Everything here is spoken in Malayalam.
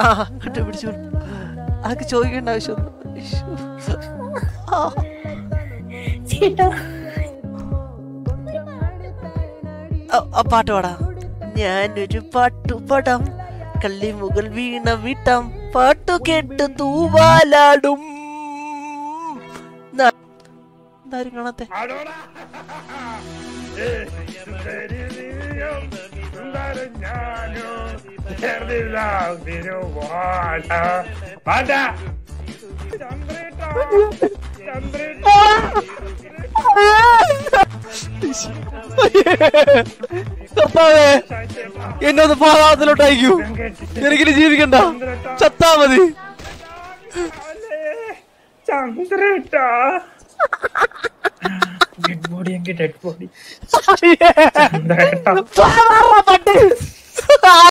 ആ കണ്ടുപിടിച്ചു അതൊക്കെ ചോദിക്കേണ്ട ആവശ്യമൊന്നും ആ, ചേട്ടാ ആ, ആ പാട്ട് പാടാ ഞാനൊരു പാട്ടു പാടാം കള്ളി മുകൾ വീണ വീട്ടാം പാട്ടു കേട്ട് തൂവാലാടും ന- എന്താരും കാണാത്തെ കർത്താവേ എന്നെ ഒന്ന് പാതാളത്തിലോട്ട് അയക്കൂ എനിക്കിനി ജീവിക്കണ്ട ചത്താ മതി ചന്ദ്രേട്ടാ ഡെഡ് ബോഡി എങ്കിൽ ഡെഡ് ബോഡി പാതാള പട്ടി